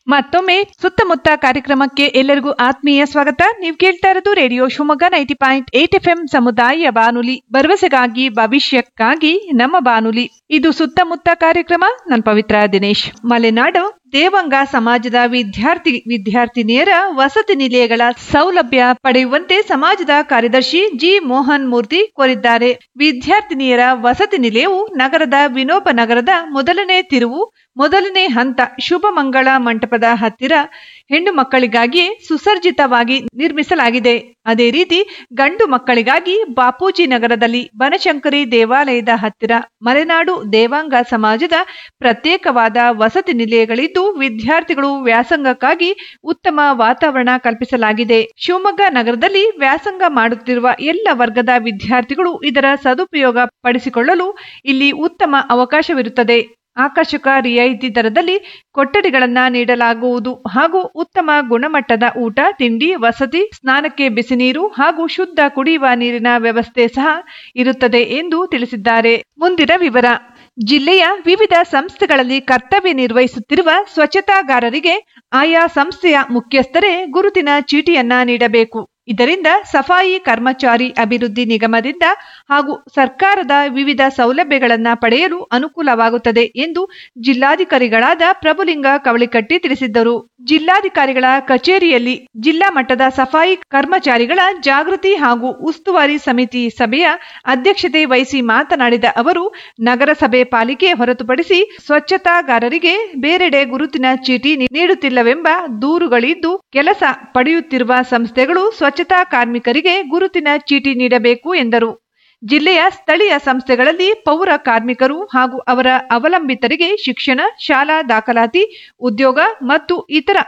ಮತ್ತೊಮ್ಮೆ ಸುತ್ತಮುತ್ತ ಕಾರ್ಯಕ್ರಮಕ್ಕೆ ಎಲ್ಲರಿಗೂ ಆತ್ಮೀಯ ಸ್ವಾಗತ ನೀವು ಕೇಳ್ತಾ ಇರೋದು radio Shivamogga ninety point eight F M ಸಮುದಾಯ ಬಾನುಲಿ ಭರವಸೆಗಾಗಿ ಭವಿಷ್ಯಕ್ಕಾಗಿ ನಮ್ಮ ಬಾನುಲಿ ಇದು ಸುತ್ತಮುತ್ತ ಕಾರ್ಯಕ್ರಮ ನಾನು ಪವಿತ್ರ ದಿನೇಶ್ ಮಲೆನಾಡು ದೇವಂಗ ಸಮಾಜದ ವಿದ್ಯಾರ್ಥಿ ವಿದ್ಯಾರ್ಥಿನಿಯರ ವಸತಿ ನಿಲಯಗಳ ಸೌಲಭ್ಯ ಪಡೆಯುವಂತೆ ಸಮಾಜದ ಕಾರ್ಯದರ್ಶಿ ಜಿ ಮೋಹನ್ ಮೂರ್ತಿ ಕೋರಿದ್ದಾರೆ ವಿದ್ಯಾರ್ಥಿನಿಯರ ವಸತಿ ನಿಲಯವು ನಗರದ ವಿನೋಬ ನಗರದ ಮೊದಲನೇ ತಿರುವು ಮೊದಲನೇ ಹಂತ ಶುಭ ಮಂಗಳ ಮಂಟಪದ ಹತ್ತಿರ ಹೆಣ್ಣು ಮಕ್ಕಳಿಗಾಗಿ ಸುಸರ್ಜಿತವಾಗಿ ನಿರ್ಮಿಸಲಾಗಿದೆ ಅದೇ ರೀತಿ ಗಂಡು ಮಕ್ಕಳಿಗಾಗಿ ಬಾಪೂಜಿ ನಗರದಲ್ಲಿ ಬನಶಂಕರಿ ದೇವಾಲಯದ ಹತ್ತಿರ ಮಲೆನಾಡು ದೇವಾಂಗ ಸಮಾಜದ ಪ್ರತ್ಯೇಕವಾದ ವಸತಿ ನಿಲಯಗಳಿದ್ದು ವಿದ್ಯಾರ್ಥಿಗಳು ವ್ಯಾಸಂಗಕ್ಕಾಗಿ ಉತ್ತಮ ವಾತಾವರಣ ಕಲ್ಪಿಸಲಾಗಿದೆ ಶಿವಮೊಗ್ಗ ನಗರದಲ್ಲಿ ವ್ಯಾಸಂಗ ಮಾಡುತ್ತಿರುವ ಎಲ್ಲ ವರ್ಗದ ವಿದ್ಯಾರ್ಥಿಗಳು ಇದರ ಸದುಪಯೋಗ ಪಡಿಸಿಕೊಳ್ಳಲು ಇಲ್ಲಿ ಉತ್ತಮ ಅವಕಾಶವಿರುತ್ತದೆ ಆಕರ್ಷಕ ರಿಯಾಯಿತಿ ದರದಲ್ಲಿ ಕೊಠಡಿಗಳನ್ನ ನೀಡಲಾಗುವುದು ಹಾಗೂ ಉತ್ತಮ ಗುಣಮಟ್ಟದ ಊಟ ತಿಂಡಿ ವಸತಿ ಸ್ನಾನಕ್ಕೆ ಬಿಸಿನೀರು ಹಾಗೂ ಶುದ್ಧ ಕುಡಿಯುವ ನೀರಿನ ವ್ಯವಸ್ಥೆ ಸಹ ಇರುತ್ತದೆ ಎಂದು ತಿಳಿಸಿದ್ದಾರೆ ಮುಂದಿನ ವಿವರ ಜಿಲ್ಲೆಯ ವಿವಿಧ ಸಂಸ್ಥೆಗಳಲ್ಲಿ ಕರ್ತವ್ಯ ನಿರ್ವಹಿಸುತ್ತಿರುವ ಸ್ವಚ್ಛತಾಗಾರರಿಗೆ ಆಯಾ ಸಂಸ್ಥೆಯ ಮುಖ್ಯಸ್ಥರೇ ಗುರುತಿನ ಚೀಟಿಯನ್ನ ನೀಡಬೇಕು ಇದರಿಂದ ಸಫಾಯಿ ಕರ್ಮಚಾರಿ ಅಭಿವೃದ್ಧಿ ನಿಗಮದಿಂದ ಹಾಗೂ ಸರ್ಕಾರದ ವಿವಿಧ ಸೌಲಭ್ಯಗಳನ್ನು ಪಡೆಯಲು ಅನುಕೂಲವಾಗುತ್ತದೆ ಎಂದು ಜಿಲ್ಲಾಧಿಕಾರಿಗಳಾದ ಪ್ರಭುಲಿಂಗ ಕವಳಿಕಟ್ಟಿ ತಿಳಿಸಿದ್ದರು ಜಿಲ್ಲಾಧಿಕಾರಿಗಳ ಕಚೇರಿಯಲ್ಲಿ ಜಿಲ್ಲಾ ಮಟ್ಟದ ಸಫಾಯಿ ಕರ್ಮಚಾರಿಗಳ ಜಾಗೃತಿ ಹಾಗೂ ಉಸ್ತುವಾರಿ ಸಮಿತಿ ಸಭೆಯ ಅಧ್ಯಕ್ಷತೆ ವಹಿಸಿ ಮಾತನಾಡಿದ ಅವರು ನಗರಸಭೆ ಪಾಲಿಕೆ ಹೊರತುಪಡಿಸಿ ಸ್ವಚ್ಛತಾಗಾರರಿಗೆ ಬೇರೆಡೆ ಗುರುತಿನ ಚೀಟಿ ನೀಡುತ್ತಿಲ್ಲವೆಂಬ ದೂರುಗಳಿದ್ದು ಕೆಲಸ ಪಡೆಯುತ್ತಿರುವ ಸಂಸ್ಥೆಗಳು ಸ್ವಚ್ಛತಾ ಕಾರ್ಮಿಕರಿಗೆ ಗುರುತಿನ ಚೀಟಿ ನೀಡಬೇಕು ಎಂದರು ಜಿಲ್ಲೆಯ ಸ್ಥಳೀಯ ಸಂಸ್ಥೆಗಳಲ್ಲಿ ಪೌರ ಕಾರ್ಮಿಕರು ಹಾಗೂ ಅವರ ಅವಲಂಬಿತರಿಗೆ ಶಿಕ್ಷಣ ಶಾಲಾ ದಾಖಲಾತಿ ಉದ್ಯೋಗ ಮತ್ತು ಇತರ